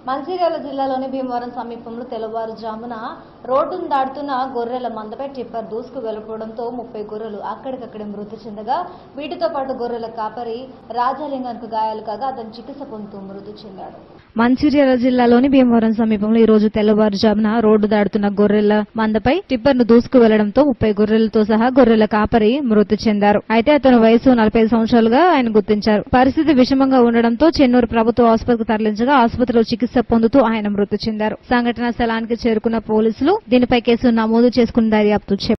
మంచిర్యాల జిల్లాలోని భీమవరం సమీపంలో తెల్లవారుజామున రోడ్డును దాటుతున్న గొర్రెల మందపై టిప్పర్ దూసుకు వెళ్ళిపోవడంతో ముప్పై గొర్రెలు అక్కడికక్కడే మృతి చెందగా వీటితో పాటు గొర్రెల కాపరి రాజాలింగానికి గాయాలు కాగా అతను చికిత్స పొందుతూ మృతి చెందాడు మంచిర్యాల జిల్లాలోని భీమవరం సమీపంలో ఈ రోజు తెల్లవారుజామున రోడ్డు దాడుతున్న గొర్రెల మందపై టిప్పర్ను దూసుకు వెళ్లడంతో ముప్పై గొర్రెలతో సహా గొర్రెల కాపరి మృతి చెందారు అయితే అతని వయసు నలభై ఐదు సంవత్సరాలుగా ఆయన గుర్తించారు పరిస్థితి విషమంగా ఉండడంతో చెన్నూరు ప్రభుత్వ ఆసుపత్రికి తరలించగా ఆసుపత్రిలో చికిత్స పొందుతూ ఆయన మృతి చెందారు సంఘటనా స్థలానికి చేరుకున్న పోలీసులు దీనిపై కేసు నమోదు చేసుకుని దర్యాప్తు చేపట్టారు